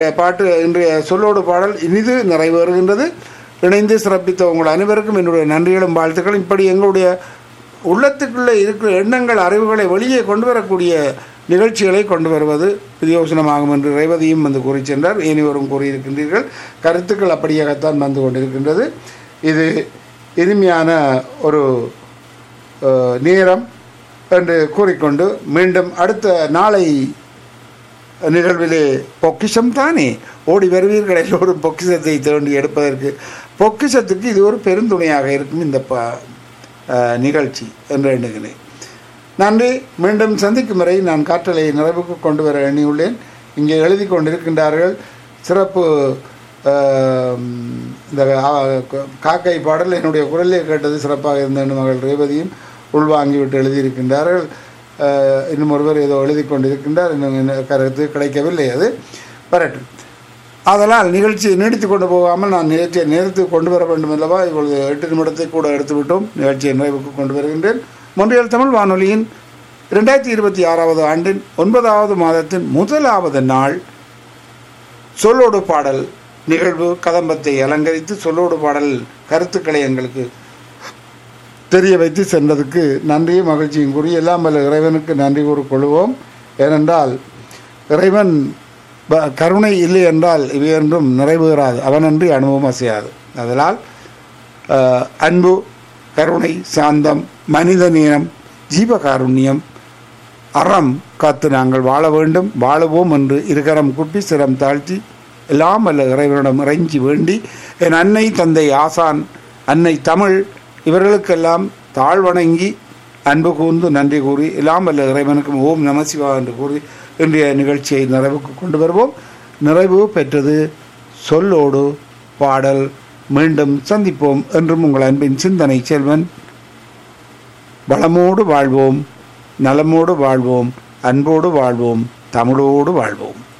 பாட்டு இன்றைய சொல்லோடு பாடல் இனிது நிறைவேறுகின்றது இணைந்து சிறப்பித்த உங்கள் அனைவருக்கும் என்னுடைய நன்றிகளும் வாழ்த்துக்களும் இப்படி எங்களுடைய உள்ளத்துக்குள்ளே இருக்கிற எண்ணங்கள் அறிவுகளை வெளியே கொண்டு வரக்கூடிய நிகழ்ச்சிகளை கொண்டு வருவது பிரயோசனமாகும் என்று ரேவதியும் வந்து கூறி சென்றார் இனிவரும் கூறியிருக்கின்றீர்கள் கருத்துக்கள் அப்படியாகத்தான் வந்து கொண்டிருக்கின்றது இது இனிமையான ஒரு அஹ், நேரம் என்று கூறிக்கொண்டு மீண்டும் அடுத்த நாளை நிகழ்விலே பொக்கிஷம் தானே ஓடி வருவீர்கள் எல்லோரும் பொக்கிஷத்தை தோண்டி எடுப்பதற்கு பொக்கிஷத்துக்கு இது ஒரு பெருந்துணையாக இருக்கும் இந்த ப அஹ், நிகழ்ச்சி என்று எண்ணுகிறேன் நன்றி மீண்டும் சந்திக்கும் வரை நான் காற்றலை நிறைவுக்கு கொண்டு வர எண்ணியுள்ளேன் இங்கே எழுதி கொண்டிருக்கின்றார்கள் சிறப்பு அஹ், இந்த ஆ- காக்கை பாடல் என்னுடைய குரலே கேட்டது சிறப்பாக இருந்த மகள் ரேவதியும் உள்வாங்கிவிட்டு எழுதியிருக்கின்றார்கள் அஹ், இன்னும் ஒருவர் ஏதோ எழுதி கொண்டிருக்கின்றார் இன்னும் என்ன கருத்து கிடைக்கவில்லை அது வரட்டும் அதனால் நிகழ்ச்சியை நீடித்து கொண்டு போகாமல் நான் நிகழ்ச்சியை நேரத்துக்கு கொண்டு வர வேண்டும் அல்லவா இப்பொழுது எட்டு நிமிடத்தை கூட எடுத்து விட்டோம் நிகழ்ச்சியை நிறைவுக்கு கொண்டு வருகின்றேன் மொன்றியல் தமிழ் வானொலியின் ரெண்டாயிரத்தி இருபத்தி ஆறாவது ஆண்டின் ஒன்பதாவது மாதத்தின் முதலாவது நாள் சொல்லோடு பாடல் நிகழ்வு கதம்பத்தை அலங்கரித்து சொல்லோடு பாடல் கருத்துக்களை எங்களுக்கு தெரிய வைத்து சென்றதுக்கு நன்றியும் மகிழ்ச்சியும் கூறி எல்லாம் வல்ல இறைவனுக்கு நன்றி கூறிக்கொள்வோம் ஏனென்றால் இறைவன் ப- கருணை இல்லை என்றால் இவை என்றும் நிறைவேறாது அவனன்றி அனுபவம் அசையாது அதனால் அஹ், அன்பு கருணை சாந்தம் மனித நேயம் ஜீவகாருண்யம் அறம் காத்து நாங்கள் வாழ வேண்டும் வாழுவோம் என்று இருகரம் குப்பி சிரம் தாழ்த்தி எல்லாம் வல்ல இறைவனிடம் இறைஞ்சி வேண்டி என் அன்னை தந்தை ஆசான் அன்னை தமிழ் இவர்களுக்கெல்லாம் தாழ்வணங்கி அன்பு கூர்ந்து நன்றி கூறி எல்லாம் வல்ல இறைவனுக்கும் ஓம் நமசிவா என்று கூறி இன்றைய நிகழ்ச்சியை நிறைவுக்கு கொண்டு வருவோம் நிறைவு பெற்றது சொல்லோடு பாடல் மீண்டும் சந்திப்போம் என்றும் உங்கள் அன்பின் சிந்தனை செல்வன் வளமோடு வாழ்வோம் நலமோடு வாழ்வோம் அன்போடு வாழ்வோம் தமிழோடு வாழ்வோம்